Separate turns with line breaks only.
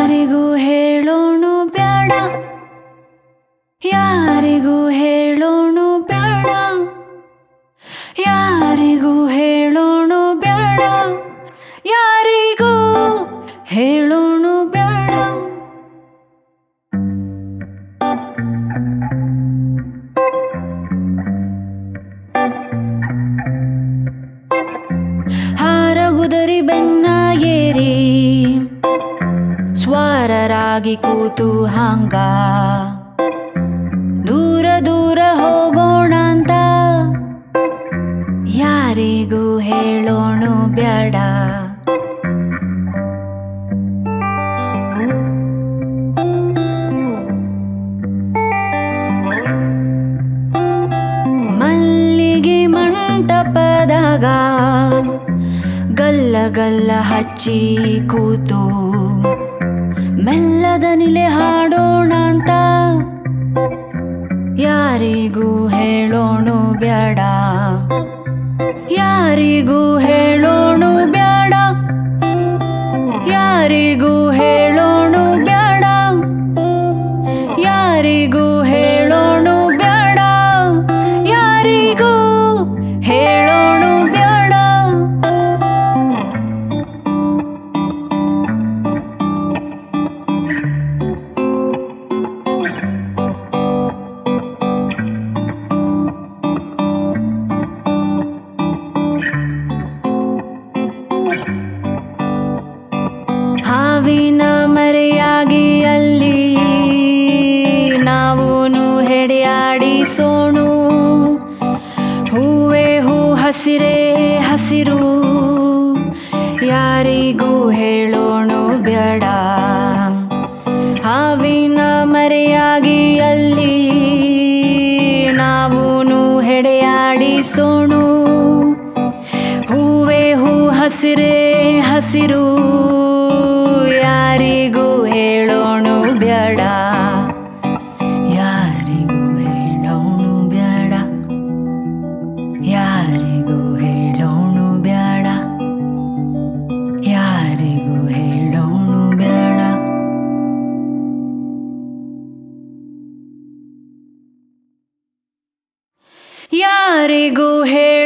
ಯಾರಿಗೂ ಹೇಳೋಣು ಬೇಡ ಯಾರಿಗೂ ಹೇಳೋಣು ಬೇಡ ಯಾರಿಗೂ ಹೇಳೋಣು ಬೇಡ ಯಾರಿಗೂ ಹೇಳೋಣು ಬೇಡ ಹಾರಗುದರಿ ಬೆನ್ನ ಏರಿ ಸ್ವರರಾಗಿ ಕೂತು ಹಾಂಗ ದೂರ ದೂರ ಹೋಗೋಣ ಅಂತ ಯಾರಿಗೂ ಹೇಳೋಣು ಬ್ಯಾಡ ಮಲ್ಲಿಗೆ ಮಂಟಪದಾಗ ಗಲ್ಲ ಗಲ್ಲ ಹಚ್ಚಿ ಕೂತು ಮೆಲ್ಲದನಿಲೆ ಹಾಡೋಣ ಅಂತ ಯಾರಿಗೂ ಹೇಳೋಣು ಬ್ಯಾಡ ಯಾರಿಗೂ ಹೇಳೋಣು ಬ್ಯಾಡ ಯಾರಿಗೂ ಹೇಳೋಣು ಬ್ಯಾಡ ಯಾರಿಗೂ ಹೇಳೋಣು ಬ್ಯಾಡ ಯಾರಿಗೂ ಹೇಳೋಣು ಬ್ಯಾಡ ಹಾವಿನ ಮರೆಯಾಗಿ ಅಲ್ಲಿ ನಾವೂನು ಹೆಡೆಯಾಡಿಸೋಣು ಹೂವೇ ಹೂ ಹಸಿರೇ ಹಸಿರು ಯಾರಿಗೂ ಹೇಳೋಣು ಬ್ಯಾಡ ಹಾವಿನ ಮರೆಯಾಗಿ ಅಲ್ಲಿ ನಾವೂನು ಹೆಡೆಯಾಡಿಸೋಣು ಹೂವೇ ಹೂ ಹಸಿರೇ ಹಸಿರು ಯಾರಿಗೂ ಹೇಳೋಣು ಬ್ಯಾಡ ಯಾರಿಗೂ ಹೇಳೋಣು ಬ್ಯಾಡ ಯಾರಿಗೂ ಹೇಳೋಣು ಬ್ಯಾಡ ಯಾರಿಗೂ ಹೇಳೋಣು ಬ್ಯಾಡ ಯಾರಿಗೂ ಹೇಳ